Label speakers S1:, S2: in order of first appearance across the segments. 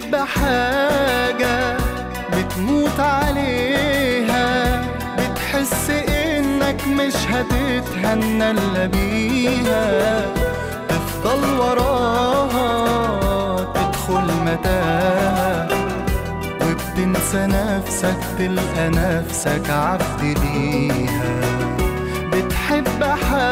S1: بتحب حاجة بتموت عليها بتحس انك مش هتتهنى الا بيها تفضل وراها تدخل متاهة وبتنسى نفسك تلقى نفسك عبد ليها بتحب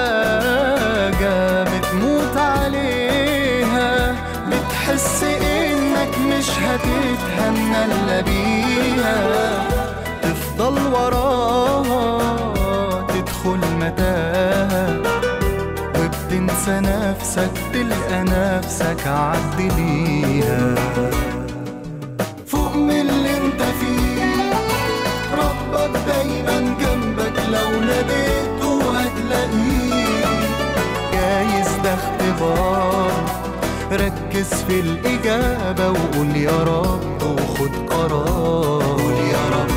S1: حاجة بتموت عليها بتحس انك مش هتتهنى الا بيها تفضل وراها تدخل متاهة وبتنسى نفسك تلقى نفسك عبد ليها فوق من اللي انت فيه ربك دايما جنبك لو ناديته هتلاقيه جايز ده اختبار ركز في الإجابة وقول يا رب وخد قرار قول يا رب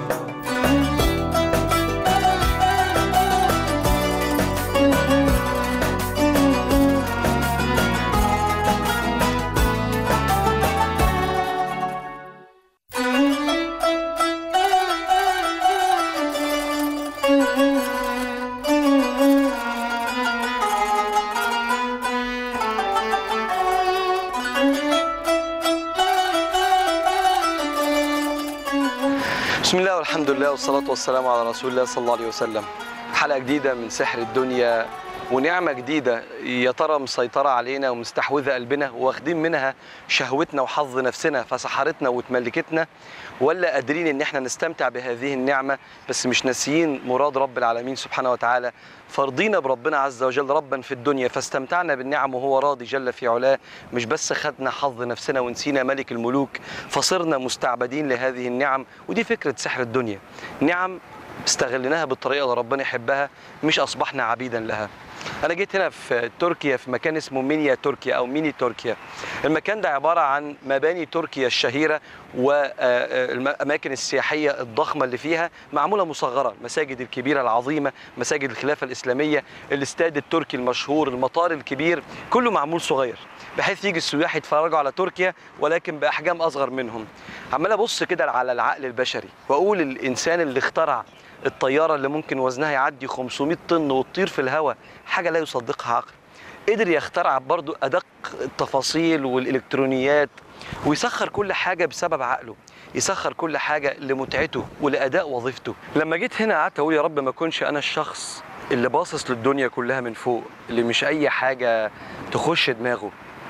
S2: بسم الله والحمد لله والصلاة والسلام على رسول الله صلى الله عليه وسلم حلقة جديدة من سحر الدنيا ونعمة جديدة يا ترى مسيطرة علينا ومستحوذة قلبنا واخدين منها شهوتنا وحظ نفسنا فسحرتنا وتملكتنا ولا قادرين ان احنا نستمتع بهذه النعمة بس مش ناسيين مراد رب العالمين سبحانه وتعالى فرضينا بربنا عز وجل ربا في الدنيا فاستمتعنا بالنعم وهو راضي جل في علاه مش بس خدنا حظ نفسنا ونسينا ملك الملوك فصرنا مستعبدين لهذه النعم ودي فكرة سحر الدنيا نعم استغلناها بالطريقة اللي ربنا يحبها مش أصبحنا عبيدا لها أنا جيت هنا في تركيا في مكان اسمه مينيا تركيا أو ميني تركيا المكان ده عبارة عن مباني تركيا الشهيرة والأماكن السياحية الضخمة اللي فيها معمولة مصغرة المساجد الكبيرة العظيمة مساجد الخلافة الإسلامية الاستاد التركي المشهور المطار الكبير كله معمول صغير بحيث يجي السياح يتفرجوا على تركيا ولكن بأحجام أصغر منهم عمال أبص كده على العقل البشري وأقول الإنسان اللي اخترع الطيارة اللي ممكن وزنها يعدي 500 طن وتطير في الهواء حاجة لا يصدقها عقل قدر يخترع برضو أدق التفاصيل والإلكترونيات ويسخر كل حاجة بسبب عقله يسخر كل حاجة لمتعته ولأداء وظيفته لما جيت هنا قعدت أقول يا رب ما كنش أنا الشخص اللي باصص للدنيا كلها من فوق اللي مش أي حاجة تخش دماغه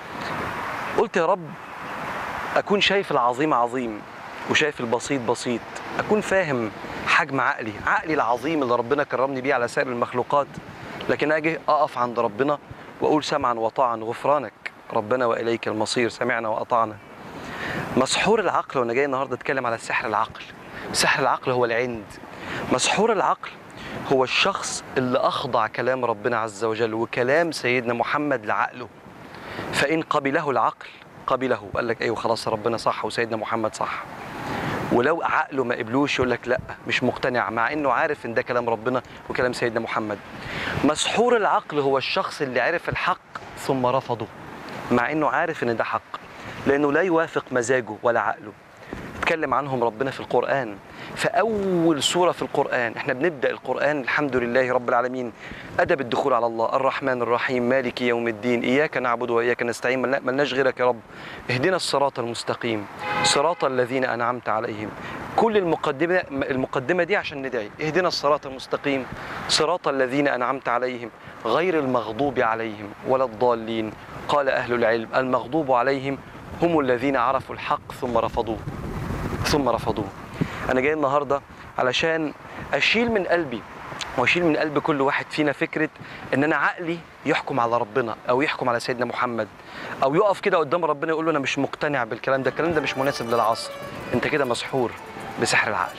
S2: قلت يا رب أكون شايف العظيم عظيم وشايف البسيط بسيط أكون فاهم حجم عقلي عقلي العظيم اللي ربنا كرمني بيه على سائر المخلوقات لكن أجي أقف عند ربنا وأقول سمعا وطاعا غفرانك ربنا وإليك المصير سمعنا وأطعنا مسحور العقل وأنا جاي النهاردة أتكلم على سحر العقل سحر العقل هو العند مسحور العقل هو الشخص اللي أخضع كلام ربنا عز وجل وكلام سيدنا محمد لعقله فإن قبله العقل قبله قال لك أيوه خلاص ربنا صح وسيدنا محمد صح ولو عقله ما قبلوش يقول لك لا مش مقتنع مع انه عارف ان ده كلام ربنا وكلام سيدنا محمد مسحور العقل هو الشخص اللي عرف الحق ثم رفضه مع انه عارف ان ده حق لانه لا يوافق مزاجه ولا عقله اتكلم عنهم ربنا في القرآن فأول سورة في القرآن احنا بنبدأ القرآن الحمد لله رب العالمين أدب الدخول على الله الرحمن الرحيم مالك يوم الدين إياك نعبد وإياك نستعين ملنا- ملناش غيرك يا رب اهدنا الصراط المستقيم صراط الذين أنعمت عليهم كل المقدمة المقدمة دي عشان ندعي اهدنا الصراط المستقيم صراط الذين أنعمت عليهم غير المغضوب عليهم ولا الضالين قال أهل العلم المغضوب عليهم هم الذين عرفوا الحق ثم رفضوه ثم رفضوه انا جاي النهارده علشان اشيل من قلبي واشيل من قلب كل واحد فينا فكره ان انا عقلي يحكم على ربنا او يحكم على سيدنا محمد او يقف كده قدام ربنا يقول له انا مش مقتنع بالكلام ده الكلام ده مش مناسب للعصر انت كده مسحور بسحر العقل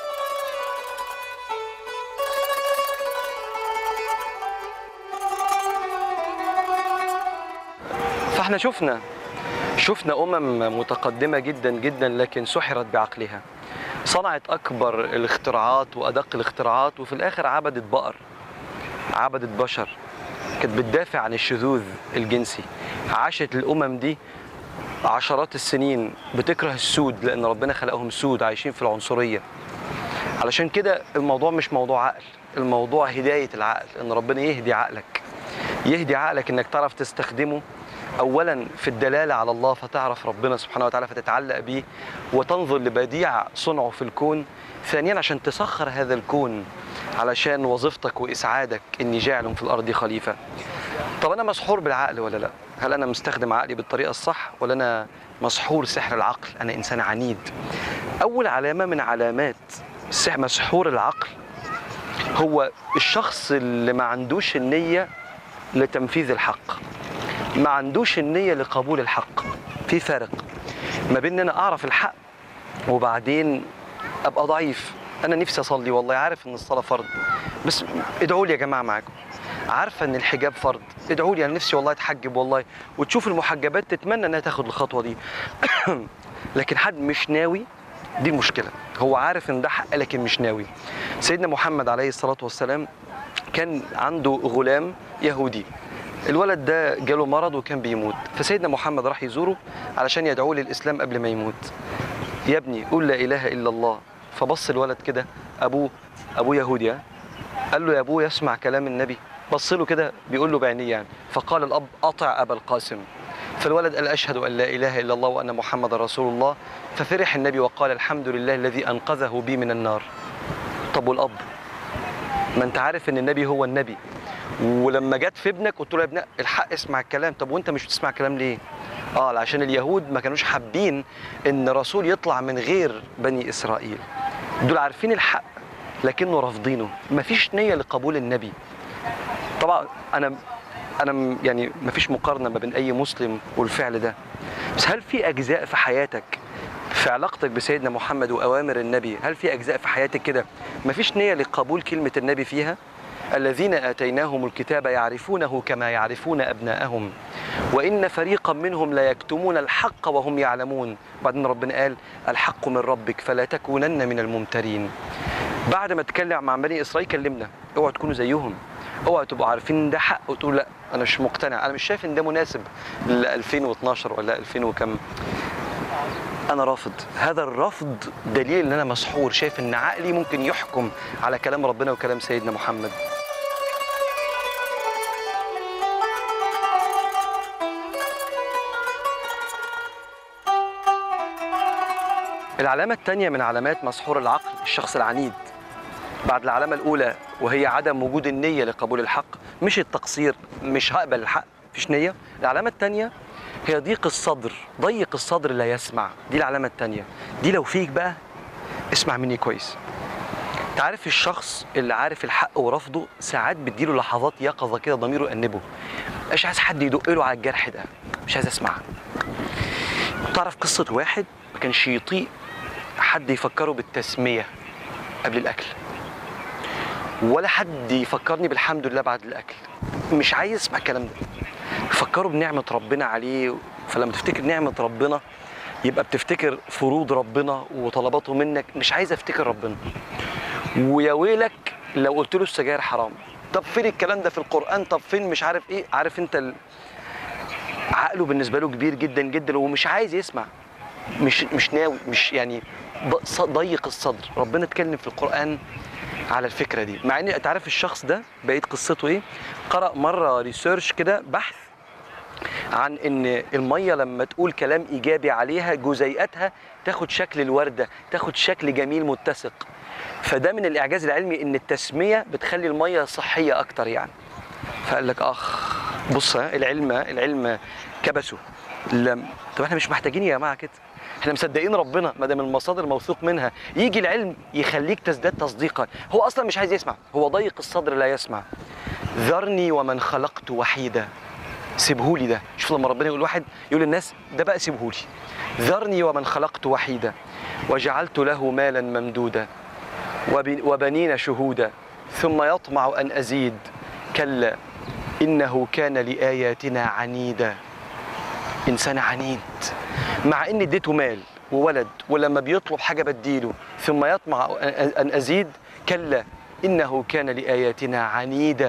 S2: فاحنا شفنا شفنا امم متقدمه جدا جدا لكن سحرت بعقلها صنعت اكبر الاختراعات وادق الاختراعات وفي الاخر عبدت بقر عبدت بشر كانت بتدافع عن الشذوذ الجنسي عاشت الامم دي عشرات السنين بتكره السود لان ربنا خلقهم سود عايشين في العنصريه علشان كده الموضوع مش موضوع عقل الموضوع هدايه العقل ان ربنا يهدي عقلك يهدي عقلك انك تعرف تستخدمه اولا في الدلاله على الله فتعرف ربنا سبحانه وتعالى فتتعلق بيه وتنظر لبديع صنعه في الكون ثانيا عشان تسخر هذا الكون علشان وظيفتك واسعادك اني جاعل في الارض خليفه طب انا مسحور بالعقل ولا لا هل انا مستخدم عقلي بالطريقه الصح ولا انا مسحور سحر العقل انا انسان عنيد اول علامه من علامات سح- مسحور العقل هو الشخص اللي ما عندوش النيه لتنفيذ الحق ما عندوش النيه لقبول الحق في فرق ما بين ان انا اعرف الحق وبعدين ابقى ضعيف انا نفسي اصلي والله عارف ان الصلاه فرض بس ادعوا لي يا جماعه معاكم عارفه ان الحجاب فرض ادعوا لي انا نفسي والله اتحجب والله وتشوف المحجبات تتمنى انها تاخد الخطوه دي لكن حد مش ناوي دي المشكله هو عارف ان ده حق لكن مش ناوي سيدنا محمد عليه الصلاه والسلام كان عنده غلام يهودي الولد ده جاله مرض وكان بيموت فسيدنا محمد راح يزوره علشان يدعوه للاسلام قبل ما يموت يا ابني قول لا اله الا الله فبص الولد كده ابوه ابوه يهودي ها؟ قال له يا ابوه يسمع كلام النبي بص له كده بيقول له بعينيه يعني فقال الاب اطع ابا القاسم فالولد قال اشهد ان لا اله الا الله وان محمد رسول الله ففرح النبي وقال الحمد لله الذي انقذه بي من النار طب والاب ما انت عارف ان النبي هو النبي ولما جت في ابنك قلت له يا ابن الحق اسمع الكلام طب وانت مش بتسمع الكلام ليه اه عشان اليهود ما كانوش حابين ان رسول يطلع من غير بني اسرائيل دول عارفين الحق لكنه رافضينه مفيش نيه لقبول النبي طبعا انا انا م- يعني مفيش مقارنه ما بين اي مسلم والفعل ده بس هل في اجزاء في حياتك في علاقتك بسيدنا محمد واوامر النبي هل في اجزاء في حياتك كده مفيش نيه لقبول كلمه النبي فيها الذين اتيناهم الكتاب يعرفونه كما يعرفون ابناءهم وان فريقا منهم لا يكتمون الحق وهم يعلمون بعدين ربنا قال الحق من ربك فلا تكونن من الممترين بعد ما اتكلم مع بني اسرائيل كلمنا اوعوا تكونوا زيهم اوعوا تبقوا عارفين ان ده حق وتقولوا لا انا مش مقتنع انا مش شايف ان ده مناسب ل 2012 ولا 2000 وكم انا رافض هذا الرفض دليل ان انا مسحور شايف ان عقلي ممكن يحكم على كلام ربنا وكلام سيدنا محمد العلامة الثانية من علامات مسحور العقل الشخص العنيد بعد العلامة الأولى وهي عدم وجود النية لقبول الحق مش التقصير مش هقبل الحق مفيش نية العلامة الثانية هي ضيق الصدر ضيق الصدر لا يسمع دي العلامة الثانية دي لو فيك بقى اسمع مني كويس تعرف الشخص اللي عارف الحق ورفضه ساعات بتجيله لحظات يقظة كده ضميره يأنبه مش عايز حد يدق له على الجرح ده مش عايز اسمع تعرف قصة واحد ما كانش يطيق حد يفكره بالتسمية قبل الأكل ولا حد يفكرني بالحمد لله بعد الأكل مش عايز اسمع الكلام ده فكروا بنعمة ربنا عليه فلما تفتكر نعمة ربنا يبقى بتفتكر فروض ربنا وطلباته منك مش عايز افتكر ربنا ويا ويلك لو قلت له السجاير حرام طب فين الكلام ده في القرآن طب فين مش عارف ايه عارف انت ال... عقله بالنسبة له كبير جدا جدا ومش عايز يسمع مش مش ناوي مش يعني ض- ص- ضيق الصدر ربنا اتكلم في القرآن على الفكرة دي مع ان انت عارف الشخص ده بقيت قصته ايه قرأ مرة ريسيرش كده بحث عن ان الميه لما تقول كلام ايجابي عليها جزيئاتها تاخد شكل الورده تاخد شكل جميل متسق فده من الاعجاز العلمي ان التسميه بتخلي الميه صحيه اكتر يعني فقال لك اخ بص ها، العلم العلم كبسه لم طب احنا مش محتاجين يا جماعه كده احنا مصدقين ربنا ما دام المصادر موثوق منها يجي العلم يخليك تزداد تصديقا هو اصلا مش عايز يسمع هو ضيق الصدر لا يسمع ذرني ومن خلقت وحيدا سيبهولي ده شوف لما ربنا يقول واحد يقول للناس ده بقى سيبهولي ذرني ومن خلقت وحيدا وجعلت له مالا ممدودا وب- وبنين شهودا ثم يطمع ان ازيد كلا انه كان لاياتنا عنيدا انسان عنيد مع ان اديته مال وولد ولما بيطلب حاجه بديله ثم يطمع ان أن ازيد كلا انه كان لاياتنا عنيدا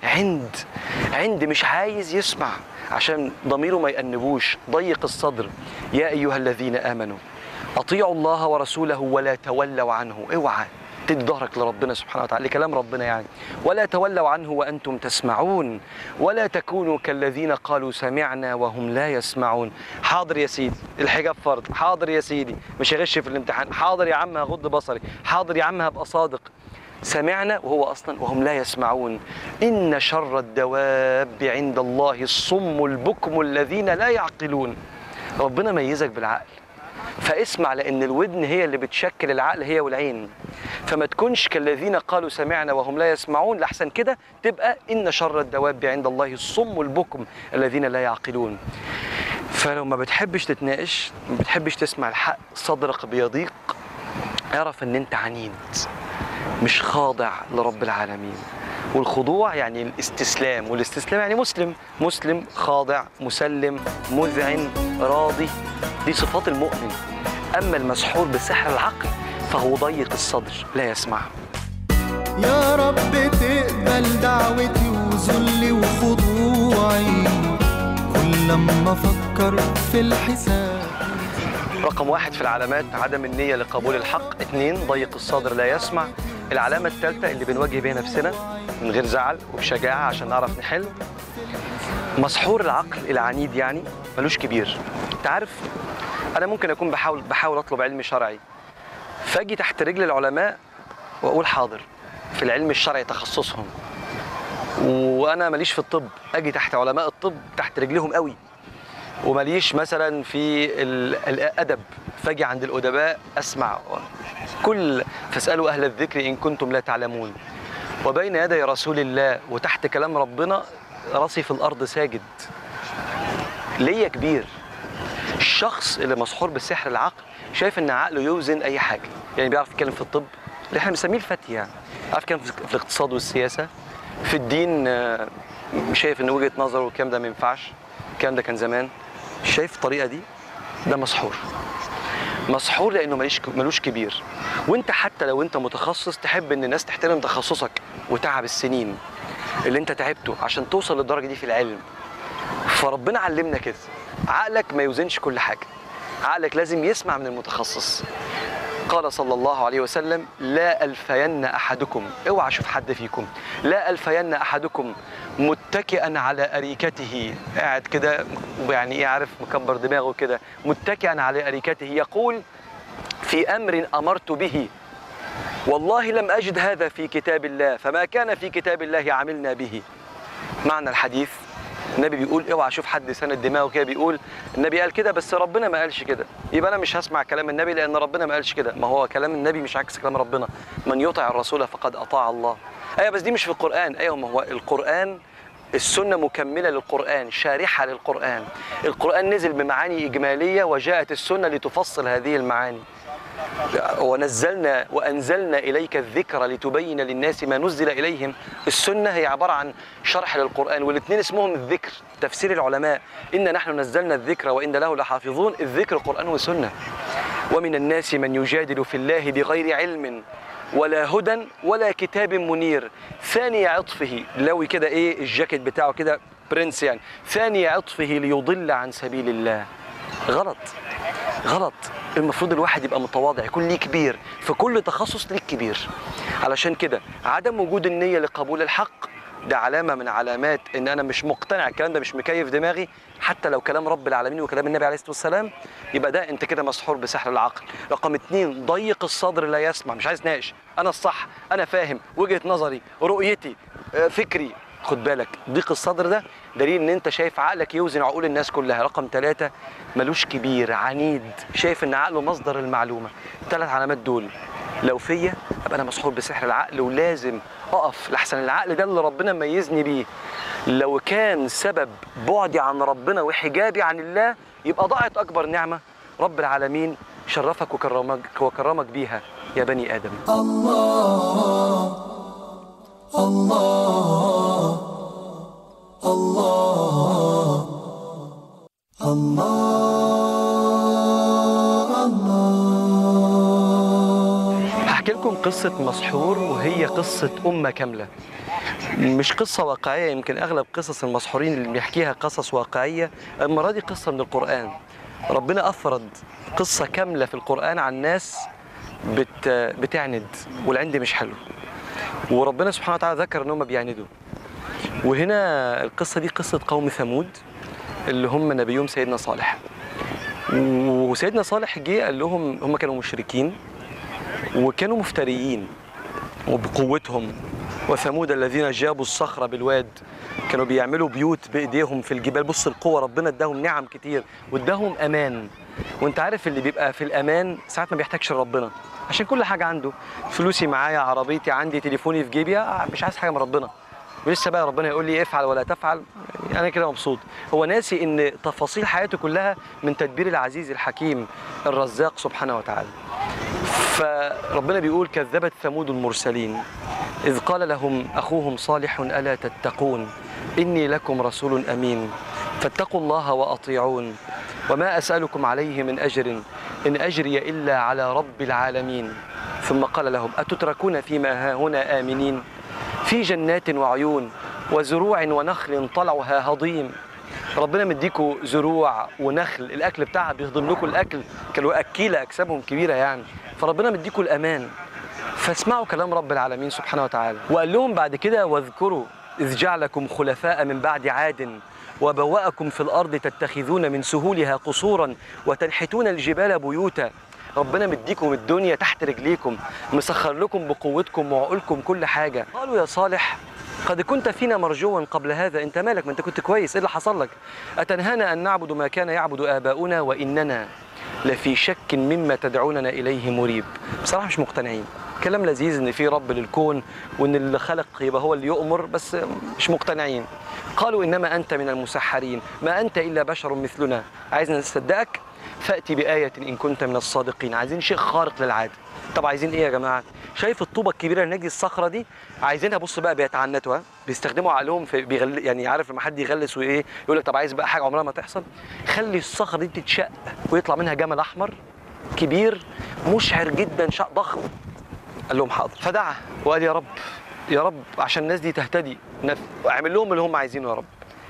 S2: عند عند مش عايز يسمع عشان ضميره ما يأنبوش ضيق الصدر يا أيها الذين آمنوا أطيعوا الله ورسوله ولا تولوا عنه اوعى تدي ظهرك لربنا سبحانه وتعالى لكلام ربنا يعني ولا تولوا عنه وأنتم تسمعون ولا تكونوا كالذين قالوا سمعنا وهم لا يسمعون حاضر يا سيدي الحجاب فرض حاضر يا سيدي مش هغش في الامتحان حاضر يا عم هغض بصري حاضر يا عم هبقى صادق سمعنا وهو اصلا وهم لا يسمعون ان شر الدواب عند الله الصم البكم الذين لا يعقلون ربنا ميزك بالعقل فاسمع لان الودن هي اللي بتشكل العقل هي والعين فما تكونش كالذين قالوا سمعنا وهم لا يسمعون لحسن كده تبقى ان شر الدواب عند الله الصم البكم الذين لا يعقلون فلو ما بتحبش تتناقش ما بتحبش تسمع الحق صدرك بيضيق اعرف ان انت عنيد مش خاضع لرب العالمين والخضوع يعني الاستسلام والاستسلام يعني مسلم مسلم خاضع مسلم مذعن راضي دي صفات المؤمن اما المسحور بسحر العقل فهو ضيق الصدر لا يسمع
S1: يا رب تقبل دعوتي وذلي وخضوعي كل لما افكر في الحساب
S2: رقم واحد في العلامات عدم النية لقبول الحق اثنين ضيق الصدر لا يسمع العلامة الثالثة اللي بنواجه بيها نفسنا من غير زعل وبشجاعة عشان نعرف نحل مسحور العقل العنيد يعني ملوش كبير انت عارف انا ممكن اكون بحاول بحاول اطلب علم شرعي فاجي تحت رجل العلماء واقول حاضر في العلم الشرعي تخصصهم وانا ماليش في الطب اجي تحت علماء الطب تحت رجلهم قوي وماليش مثلا في ال- الادب فاجي عند الادباء اسمع كل فاسالوا اهل الذكر ان كنتم لا تعلمون وبين يدي رسول الله وتحت كلام ربنا راسي في الارض ساجد ليا كبير الشخص اللي مسحور بسحر العقل شايف ان عقله يوزن اي حاجه يعني بيعرف يتكلم في الطب اللي احنا بنسميه الفتي يعني عارف يتكلم في في الاقتصاد والسياسه في الدين آه، شايف ان وجهه نظره والكلام ده ما ينفعش الكلام ده كان زمان شايف الطريقه دي ده مسحور مسحور لانه ماليش ملوش كبير وانت حتى لو انت متخصص تحب ان الناس تحترم تخصصك وتعب السنين اللي انت تعبته عشان توصل للدرجه دي في العلم فربنا علمنا كده عقلك ما يوزنش كل حاجه عقلك لازم يسمع من المتخصص قال صلى الله عليه وسلم لا ألفين أحدكم اوعى اشوف حد فيكم لا ألفين أحدكم متكئا على أريكته قاعد كده يعني ايه عارف مكبر دماغه كده متكئا على أريكته يقول في أمر أمرت به والله لم أجد هذا في كتاب الله فما كان في كتاب الله عملنا به معنى الحديث النبي بيقول اوعى اشوف حد سند دماغه كده بيقول النبي قال كده بس ربنا ما قالش كده يبقى انا مش هسمع كلام النبي لان ربنا ما قالش كده ما هو كلام النبي مش عكس كلام ربنا من يطع الرسول فقد اطاع الله ايوه بس دي مش في القران ايوه ما هو القران السنة مكملة للقرآن شارحة للقرآن القرآن نزل بمعاني إجمالية وجاءت السنة لتفصل هذه المعاني ونزلنا وانزلنا اليك الذكر لتبين للناس ما نزل اليهم السنه هي عباره عن شرح للقران والاثنين اسمهم الذكر تفسير العلماء ان نحن نزلنا الذكر وان له لحافظون الذكر قران وسنه ومن الناس من يجادل في الله بغير علم ولا هدى ولا كتاب منير ثاني عطفه لو كده ايه الجاكيت بتاعه كده برنس يعني ثاني عطفه ليضل عن سبيل الله غلط غلط المفروض الواحد يبقى متواضع يكون ليه كبير في كل تخصص ليك كبير علشان كده عدم وجود النية لقبول الحق ده علامة من علامات ان انا مش مقتنع الكلام ده مش مكيف دماغي حتى لو كلام رب العالمين وكلام النبي عليه الصلاة والسلام يبقى ده انت كده مسحور بسحر العقل رقم اتنين ضيق الصدر لا يسمع مش عايز ناقش انا الصح انا فاهم وجهة نظري رؤيتي آه، فكري خد بالك ضيق الصدر ده دليل ان انت شايف عقلك يوزن عقول الناس كلها رقم ثلاثة ملوش كبير عنيد شايف ان عقله مصدر المعلومة الثلاث علامات دول لو فيا ابقى انا مسحور بسحر العقل ولازم اقف لحسن العقل ده اللي ربنا ميزني بيه لو كان سبب بعدي عن ربنا وحجابي عن الله يبقى ضاعت اكبر نعمة رب العالمين شرفك وكرمك وكرمك بيها يا بني ادم هحكي لكم قصة مسحور وهي قصة أمة كاملة مش قصة واقعية يمكن أغلب قصص المسحورين اللي بيحكيها قصص واقعية المرة دي قصة من القرآن ربنا أفرد قصة كاملة في القرآن عن ناس بت بتعند والعند مش حلو وربنا سبحانه وتعالى ذكر ان هم بيعندوا وهنا القصة دي قصة قوم ثمود اللي هم نبيهم سيدنا صالح وسيدنا صالح جه قال لهم هم كانوا مشركين وكانوا مفتريين وبقوتهم وثمود الذين جابوا الصخرة بالواد كانوا بيعملوا بيوت بايديهم في الجبال بص القوة ربنا اداهم نعم كتير واداهم امان وانت عارف اللي بيبقى في الامان ساعات ما بيحتاجش ربنا عشان كل حاجة عنده فلوسي معايا عربيتي عندي تليفوني في جيبي آه، مش عايز حاجة من ربنا ولسه بقى ربنا يقول لي افعل ولا تفعل يعني انا كده مبسوط هو ناسي ان تفاصيل حياته كلها من تدبير العزيز الحكيم الرزاق سبحانه وتعالى فربنا بيقول كذبت ثمود المرسلين إذ قال لهم أخوهم صالح ألا تتقون إني لكم رسول أمين فاتقوا الله وأطيعون وما أسألكم عليه من أجر إن أجري إلا على رب العالمين ثم قال لهم أتتركون فيما ها هنا آمنين في جنات وعيون وزروع ونخل طلعها هضيم ربنا مديكوا زروع ونخل الاكل بتاعها بيهضم لكم الاكل كانوا اكيله اجسامهم كبيره يعني فربنا مديكوا الامان فاسمعوا كلام رب العالمين سبحانه وتعالى وقال لهم بعد كده واذكروا اذ جعلكم خلفاء من بعد عاد وبوأكم في الارض تتخذون من سهولها قصورا وتنحتون الجبال بيوتا ربنا مديكم الدنيا تحت رجليكم مسخر لكم بقوتكم وعقولكم كل حاجه قالوا يا صالح قد كنت فينا مرجوا قبل هذا انت مالك ما انت كنت كويس ايه اللي حصل لك اتنهانا ان نعبد ما كان يعبد اباؤنا واننا لفي شك مما تدعوننا اليه مريب بصراحه مش مقتنعين كلام لذيذ ان في رب للكون وان اللي خلق يبقى هو اللي يؤمر بس مش مقتنعين قالوا انما انت من المسحرين ما انت الا بشر مثلنا عايزنا نصدقك فاتي بايه ان كنت من الصادقين عايزين شيء خارق للعاده طب عايزين ايه يا جماعه شايف الطوبه الكبيره اللي هناك دي الصخره دي عايزينها بص بقى بيتعنتوا ها؟ بيستخدموا عقلهم في بيغل... يعني عارف لما حد يغلس وايه يقول لك طب عايز بقى حاجه عمرها ما تحصل خلي الصخره دي تتشق ويطلع منها جمل احمر كبير مشعر جدا شق ضخم قال لهم حاضر فدعا وقال يا رب يا رب عشان الناس دي تهتدي نف... اعمل لهم اللي هم عايزينه يا رب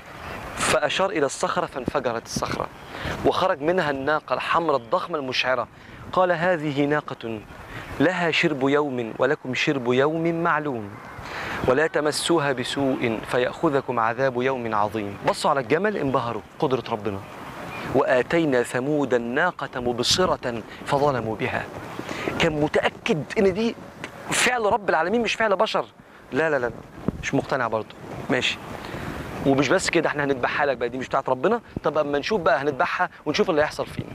S2: فأشار إلى الصخرة فانفجرت الصخرة وخرج منها الناقة الحمراء الضخمة المشعرة قال هذه ناقة لها شرب يوم ولكم شرب يوم معلوم ولا تمسوها بسوء فيأخذكم عذاب يوم عظيم بصوا على الجمل انبهروا قدرة ربنا وآتينا ثمود الناقة مبصرة فظلموا بها كان متأكد إن دي فعل رب العالمين مش فعل بشر لا لا لا مش مقتنع برضه ماشي ومش بس كده احنا هنذبحها لك بقى دي مش بتاعت ربنا طب اما نشوف بقى هنذبحها ونشوف اللي هيحصل فينا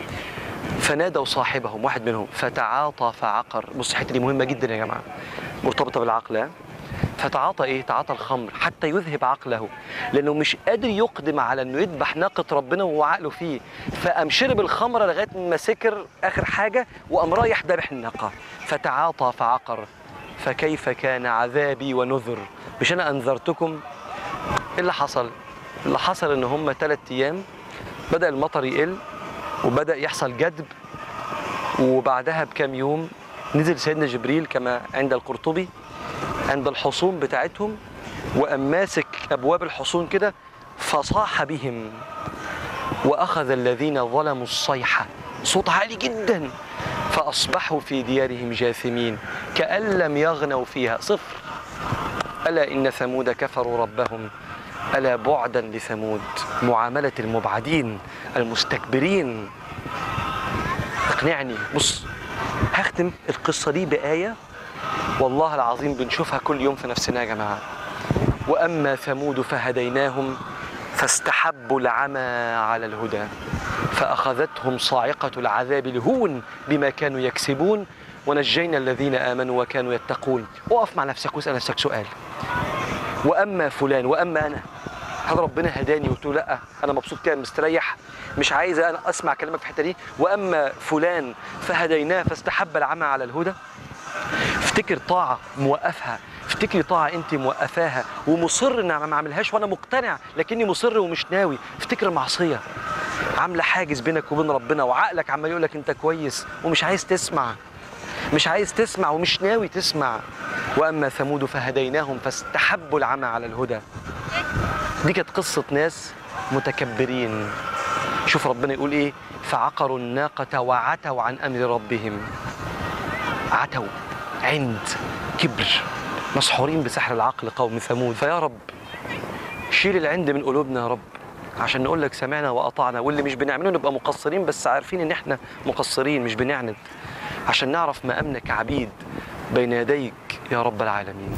S2: فنادوا صاحبهم واحد منهم فتعاطى فعقر بص الحته دي مهمه جدا يا جماعه مرتبطه بالعقل ها فتعاطى ايه تعاطى الخمر حتى يذهب عقله لانه مش قادر يقدم على انه يذبح ناقه ربنا وهو عقله فيه فقام شرب الخمره لغايه ما سكر اخر حاجه وقام رايح ذابح الناقه فتعاطى فعقر فكيف كان عذابي ونذر مش انا انذرتكم ايه اللي حصل؟ اللي حصل ان هم ثلاث ايام بدا المطر يقل وبدا يحصل جدب وبعدها بكام يوم نزل سيدنا جبريل كما عند القرطبي عند الحصون بتاعتهم وقام ماسك ابواب الحصون كده فصاح بهم واخذ الذين ظلموا الصيحه صوت عالي جدا فاصبحوا في ديارهم جاثمين كان لم يغنوا فيها صفر الا ان ثمود كفروا ربهم ألا بعدا لثمود معاملة المبعدين المستكبرين اقنعني بص هختم القصة دي بآية والله العظيم بنشوفها كل يوم في نفسنا يا جماعة وأما ثمود فهديناهم فاستحبوا العمى على الهدى فأخذتهم صاعقة العذاب الهون بما كانوا يكسبون ونجينا الذين آمنوا وكانوا يتقون وقف مع نفسك واسأل نفسك سؤال واما فلان واما انا هل ربنا هداني وقلت له لا انا مبسوط كده مستريح مش عايز انا اسمع كلامك في الحته دي واما فلان فهديناه فاستحب العمى على الهدى افتكر طاعه موقفها افتكري طاعه انت موقفاها ومصر ان ما اعملهاش وانا مقتنع لكني مصر ومش ناوي افتكر معصيه عامله حاجز بينك وبين ربنا وعقلك عمال يقول لك انت كويس ومش عايز تسمع مش عايز تسمع ومش ناوي تسمع واما ثمود فهديناهم فاستحبوا العمى على الهدى دي كانت قصه ناس متكبرين شوف ربنا يقول ايه فعقروا الناقه وعتوا عن امر ربهم عتوا عند كبر مسحورين بسحر العقل قوم ثمود فيا رب شيل العند من قلوبنا يا رب عشان نقول لك سمعنا واطعنا واللي مش بنعمله نبقى مقصرين بس عارفين ان احنا مقصرين مش بنعند عشان نعرف مقامنا كعبيد بين يديك يا رب العالمين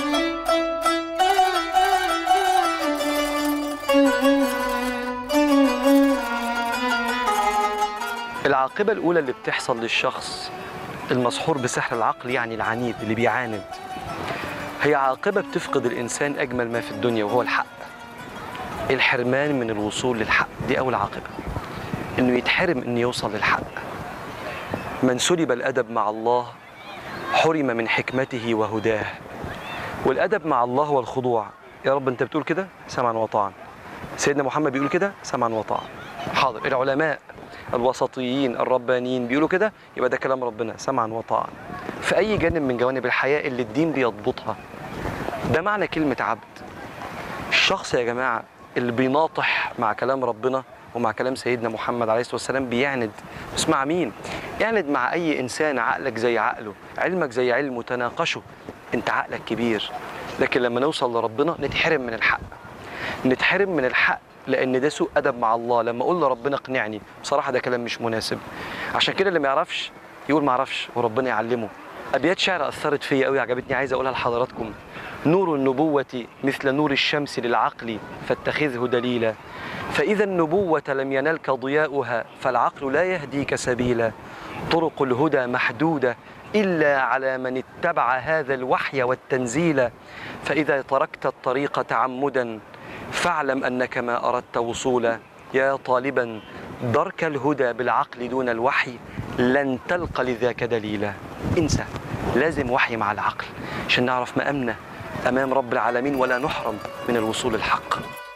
S2: العاقبة الأولى اللي بتحصل للشخص المسحور بسحر العقل يعني العنيد اللي بيعاند هي عاقبة بتفقد الإنسان أجمل ما في الدنيا وهو الحق الحرمان من الوصول للحق دي أول عاقبة إنه يتحرم إنه يوصل للحق من سلب الأدب مع الله حرم من حكمته وهداه والأدب مع الله هو الخضوع يا رب أنت بتقول كده سمعا وطاعا سيدنا محمد بيقول كده سمعا وطاعا حاضر العلماء الوسطيين الربانيين بيقولوا كده يبقى ده كلام ربنا سمعا وطاعا في أي جانب من جوانب الحياة اللي الدين بيضبطها ده معنى كلمة عبد الشخص يا جماعة اللي بيناطح مع كلام ربنا ومع كلام سيدنا محمد عليه الصلاة والسلام بيعند بس مع مين؟ يعند مع أي إنسان عقلك زي عقله علمك زي علمه تناقشه أنت عقلك كبير لكن لما نوصل لربنا نتحرم من الحق نتحرم من الحق لان ده سوء ادب مع الله لما اقول لربنا اقنعني بصراحه ده كلام مش مناسب عشان كده اللي ما يعرفش يقول ما اعرفش وربنا يعلمه ابيات شعر اثرت فيا قوي عجبتني عايز اقولها لحضراتكم نور النبوة مثل نور الشمس للعقل فاتخذه دليلا فإذا النبوة لم ينلك ضياؤها فالعقل لا يهديك سبيلا طرق الهدى محدودة إلا على من اتبع هذا الوحي والتنزيل فإذا تركت الطريق تعمدا فاعلم أنك ما أردت وصولا يا طالبا درك الهدى بالعقل دون الوحي لن تلق لذاك دليلا انسى لازم وحي مع العقل عشان نعرف مقامنا أمام رب العالمين ولا نحرم من الوصول الحق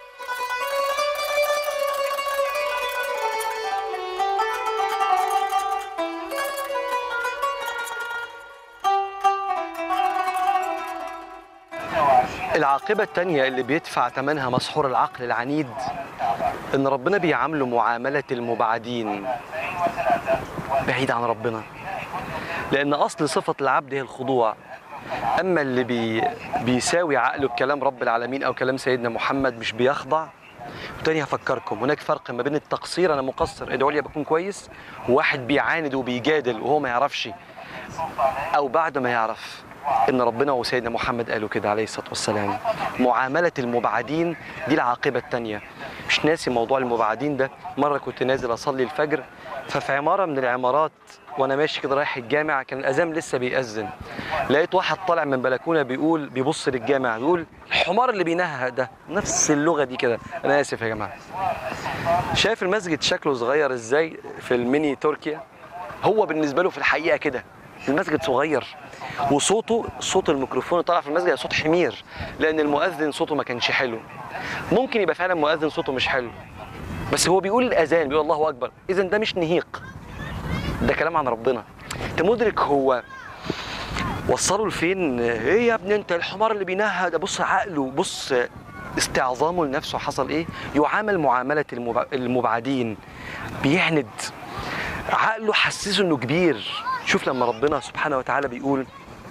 S2: العاقبة التانية اللي بيدفع ثمنها مسحور العقل العنيد إن ربنا بيعامله معاملة المبعدين بعيد عن ربنا لأن أصل صفة العبد هي الخضوع أما اللي بي بيساوي عقله بكلام رب العالمين أو كلام سيدنا محمد مش بيخضع وتاني هفكركم هناك فرق ما بين التقصير أنا مقصر ادعوا لي بكون كويس وواحد بيعاند وبيجادل وهو ما يعرفش أو بعد ما يعرف ان ربنا وسيدنا محمد قالوا كده عليه الصلاه والسلام معامله المبعدين دي العاقبه الثانيه مش ناسي موضوع المبعدين ده مره كنت نازل اصلي الفجر ففي عماره من العمارات وانا ماشي كده رايح الجامع كان الاذان لسه بيأذن لقيت واحد طالع من بلكونه بيقول بيبص للجامع بيقول الحمار اللي بينهى ده نفس اللغه دي كده انا اسف يا جماعه شايف المسجد شكله صغير ازاي في الميني تركيا هو بالنسبه له في الحقيقه كده المسجد صغير وصوته صوت الميكروفون اللي طالع في المسجد صوت حمير لان المؤذن صوته ما كانش حلو ممكن يبقى فعلا مؤذن صوته مش حلو بس هو بيقول الاذان بيقول الله اكبر اذا ده مش نهيق ده كلام عن ربنا انت مدرك هو وصلوا لفين ايه يا ابني انت الحمار اللي بينهى ده بص عقله بص استعظامه لنفسه حصل ايه يعامل معامله المب- المبعدين بيعند عقله حسسه انه كبير شوف لما ربنا سبحانه وتعالى بيقول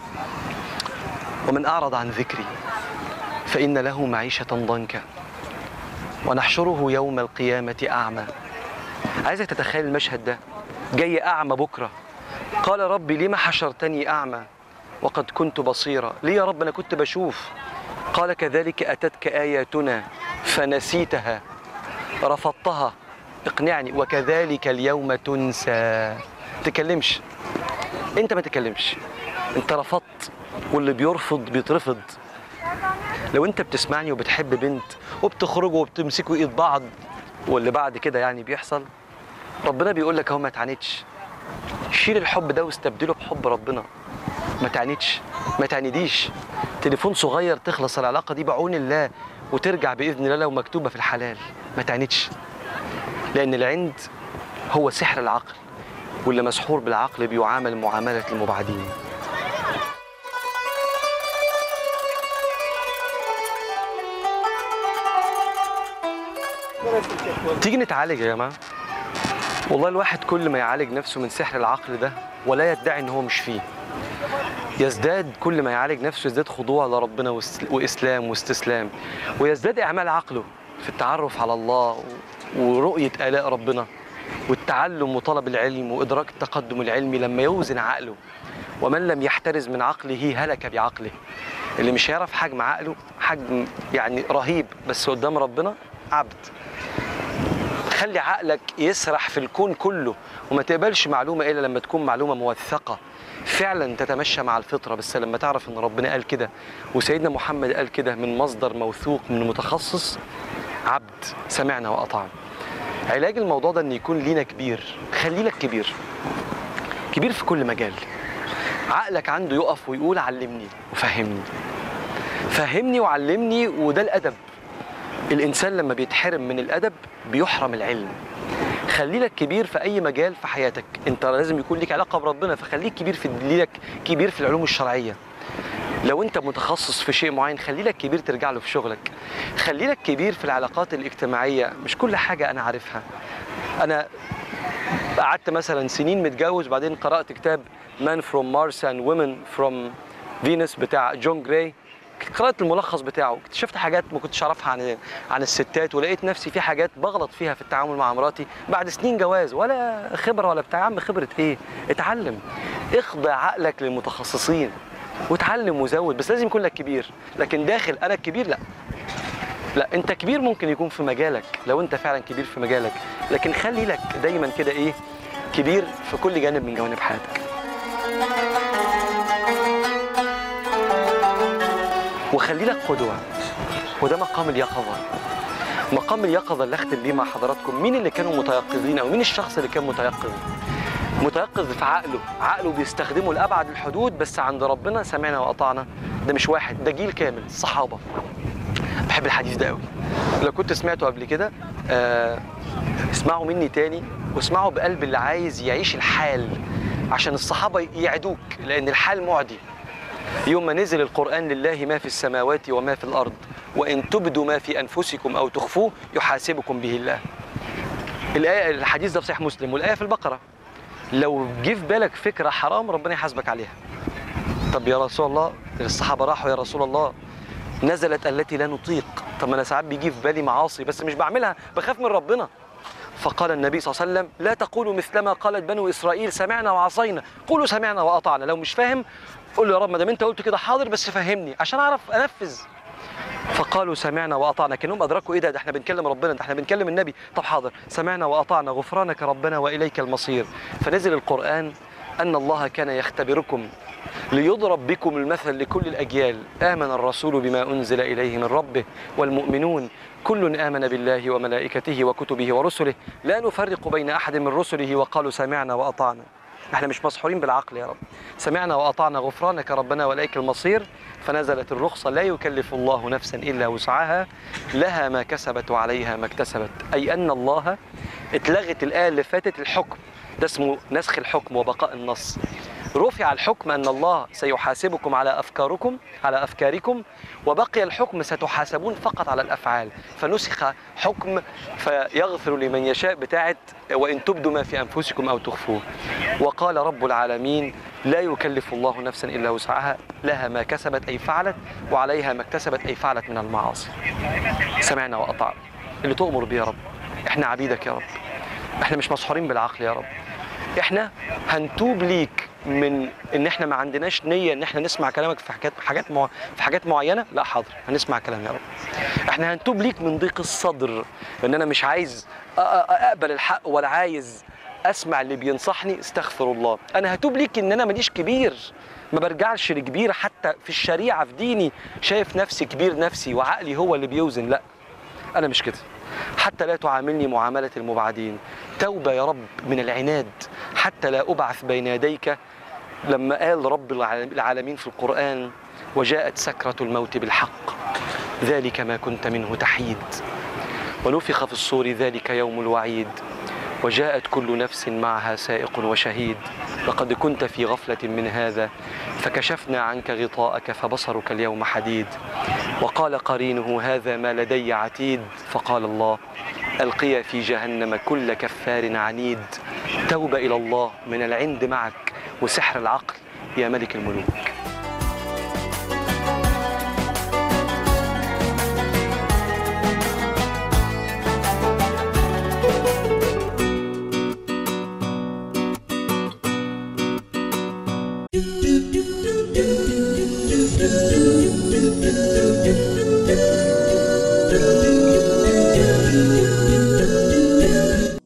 S2: ومن أعرض عن ذكري فإن له معيشة ضنكا ونحشره يوم القيامة أعمى عايزك تتخيل المشهد ده جاي أعمى بكرة قال ربي لما حشرتني أعمى وقد كنت بصيرا ليه يا رب أنا كنت بشوف قال كذلك أتتك آياتنا فنسيتها رفضتها اقنعني وكذلك اليوم تنسى تكلمش انت ما تكلمش انت رفضت واللي بيرفض بيترفض لو انت بتسمعني وبتحب بنت وبتخرجوا وبتمسكوا ايد بعض واللي بعد كده يعني بيحصل ربنا بيقول لك اهو ما تعاندش شيل الحب ده واستبدله بحب ربنا ما تعاندش ما تعانديش تليفون صغير تخلص العلاقه دي بعون الله وترجع باذن الله لو مكتوبه في الحلال ما تعاندش لان العند هو سحر العقل واللي مسحور بالعقل بيعامل معامله المبعدين تيجي نتعالج يا جماعه والله الواحد كل ما يعالج نفسه من سحر العقل ده ولا يدعي ان هو مش فيه يزداد كل ما يعالج نفسه يزداد خضوع لربنا واس- واسلام واستسلام ويزداد اعمال عقله في التعرف على الله و- ورؤيه الاء ربنا والتعلم وطلب العلم وادراك التقدم العلمي لما يوزن عقله ومن لم يحترز من عقله هلك بعقله اللي مش هيعرف حجم عقله حجم يعني رهيب بس قدام ربنا عبد خلي عقلك يسرح في الكون كله وما تقبلش معلومة إلا لما تكون معلومة موثقة فعلا تتمشى مع الفطرة بس لما تعرف إن ربنا قال كده وسيدنا محمد قال كده من مصدر موثوق من متخصص عبد سمعنا وأطعنا علاج الموضوع ده إن يكون لينا كبير خلي لك كبير كبير في كل مجال عقلك عنده يقف ويقول علمني وفهمني فهمني وعلمني وده الأدب الإنسان لما بيتحرم من الأدب بيحرم العلم خلي لك كبير في أي مجال في حياتك أنت لازم يكون لك علاقة بربنا فخليك كبير في ليك كبير في العلوم الشرعية لو انت متخصص في شيء معين خلي لك كبير ترجع له في شغلك خلي لك كبير في العلاقات الاجتماعية مش كل حاجة أنا عارفها أنا قعدت مثلا سنين متجوز بعدين قرأت كتاب Man from Mars and Women from Venus بتاع جون جراي قرأت الملخص بتاعه اكتشفت حاجات ما كنتش اعرفها عن عن الستات ولقيت نفسي في حاجات بغلط فيها في التعامل مع مراتي بعد سنين جواز ولا خبره ولا بتاع يا عم خبره ايه اتعلم اخضع عقلك للمتخصصين واتعلم وزود بس لازم يكون لك كبير لكن داخل انا الكبير لا لا انت كبير ممكن يكون في مجالك لو انت فعلا كبير في مجالك لكن خلي لك دايما كده ايه كبير في كل جانب من جوانب حياتك وخلي لك قدوة وده مقام اليقظة مقام اليقظة اللي أختم بيه مع حضراتكم مين اللي كانوا متيقظين أو مين الشخص اللي كان متيقظ متيقظ في عقله عقله بيستخدمه لأبعد الحدود بس عند ربنا سمعنا وأطعنا ده مش واحد ده جيل كامل الصحابة بحب الحديث ده قوي لو كنت سمعته قبل كده آه اسمعوا مني تاني واسمعوا بقلب اللي عايز يعيش الحال عشان الصحابة يعدوك لأن الحال معدي يوم ما نزل القرآن لله ما في السماوات وما في الأرض وإن تبدوا ما في أنفسكم أو تخفوه يحاسبكم به الله الآية الحديث ده في صحيح مسلم والآية في البقرة لو جه في بالك فكرة حرام ربنا يحاسبك عليها طب يا رسول الله الصحابة راحوا يا رسول الله نزلت التي لا نطيق طب ما انا ساعات بيجي في بالي معاصي بس مش بعملها بخاف من ربنا فقال النبي صلى الله عليه وسلم لا تقولوا مثلما قالت بنو اسرائيل سمعنا وعصينا قولوا سمعنا واطعنا لو مش فاهم قول له يا رب ما دام انت قلت كده حاضر بس فهمني عشان اعرف انفذ فقالوا سمعنا واطعنا كانهم ادركوا ايه ده ده احنا بنكلم ربنا ده احنا بنكلم النبي طب حاضر سمعنا واطعنا غفرانك ربنا واليك المصير فنزل القران ان الله كان يختبركم ليضرب بكم المثل لكل الأجيال آمن الرسول بما أنزل إليه من ربه والمؤمنون كل آمن بالله وملائكته وكتبه ورسله لا نفرق بين أحد من رسله وقالوا سمعنا وأطعنا احنا مش مسحورين بالعقل يا رب سمعنا وأطعنا غفرانك ربنا وإليك المصير فنزلت الرخصة لا يكلف الله نفسا إلا وسعها لها ما كسبت وعليها ما اكتسبت أي أن الله اتلغت الآية اللي فاتت الحكم ده اسمه نسخ الحكم وبقاء النص رفع الحكم أن الله سيحاسبكم على أفكاركم على أفكاركم وبقي الحكم ستحاسبون فقط على الأفعال فنسخ حكم فيغفر لمن يشاء بتاعة وإن تبدوا ما في أنفسكم أو تخفوه وقال رب العالمين لا يكلف الله نفسا إلا وسعها لها ما كسبت أي فعلت وعليها ما اكتسبت أي فعلت من المعاصي سمعنا وأطعنا اللي تؤمر به يا رب احنا عبيدك يا رب احنا مش مسحورين بالعقل يا رب احنا هنتوب ليك من ان احنا ما عندناش نيه ان احنا نسمع كلامك في حاجات حاجات مع... في حاجات معينه لا حاضر هنسمع كلام يا رب احنا هنتوب ليك من ضيق الصدر ان انا مش عايز أ- أ- اقبل الحق ولا عايز اسمع اللي بينصحني استغفر الله انا هتوب ليك ان انا ماليش كبير ما برجعش لكبير حتى في الشريعه في ديني شايف نفسي كبير نفسي وعقلي هو اللي بيوزن لا انا مش كده حتى لا تعاملني معامله المبعدين توبه يا رب من العناد حتى لا ابعث بين يديك لما قال رب العالم- العالمين في القرآن وجاءت سكرة الموت بالحق ذلك ما كنت منه تحيد ونفخ في الصور ذلك يوم الوعيد وجاءت كل نفس معها سائق وشهيد لقد كنت في غفلة من هذا فكشفنا عنك غطاءك فبصرك اليوم حديد وقال قرينه هذا ما لدي عتيد فقال الله ألقي في جهنم كل كفار عنيد توبة إلى الله من العند معك وسحر العقل يا ملك الملوك